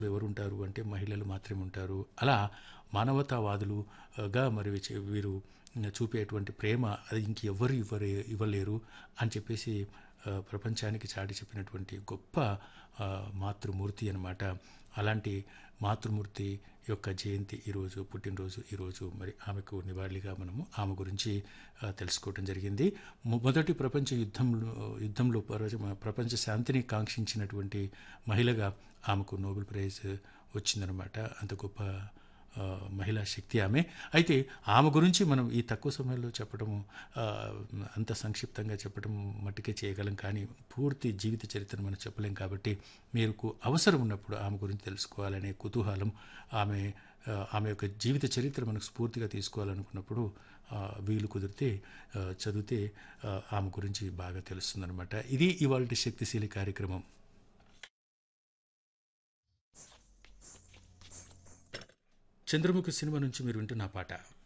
ఎవరుంటారు అంటే మహిళలు మాత్రమే ఉంటారు అలా మానవతావాదులుగా మరి చే- వీరు చూపేటువంటి ప్రేమ అది ఇంకెవ్వరు ఇవ్వరే ఇవ్వలేరు అని చెప్పేసి ఆ, ప్రపంచానికి చాటి చెప్పినటువంటి గొప్ప ఆ, మాతృమూర్తి అన్నమాట అలాంటి మాతృమూర్తి యొక్క జయంతి ఈరోజు పుట్టినరోజు ఈరోజు మరి ఆమెకు నివాళిగా మనము ఆమె గురించి ఆ, తెలుసుకోవడం జరిగింది మొ- మొదటి ప్రపంచ యుద్ధంలో యుద్ధంలో పర- ప్రపంచ శాంతిని కాంక్షించినటువంటి మహిళగా ఆమెకు నోబెల్ ప్రైజ్ వచ్చిందనమాట అంత గొప్ప ఆ, మహిళా శక్తి ఆమె అయితే ఆమె గురించి మనం ఈ తక్కువ సమయంలో చెప్పడము ఆ, అంత సంక్షిప్తంగా చెప్పడం మట్టుకే చేయగలం కానీ పూర్తి జీవిత చరిత్రను మనం చెప్పలేం కాబట్టి మీకు అవసరం ఉన్నప్పుడు ఆమె గురించి తెలుసుకోవాలనే కుతూహలం ఆమె ఆ, ఆమె యొక్క జీవిత చరిత్ర మనకు స్ఫూర్తిగా తీసుకోవాలనుకున్నప్పుడు ఆ, వీలు కుదిరితే ఆ, చదివితే ఆ, ఆమె గురించి బాగా తెలుస్తుందన్నమాట ఇది ఇవాళ శక్తిశీలి కార్యక్రమం చంద్రముఖి సినిమా నుంచి మీరు వింటున్న పాట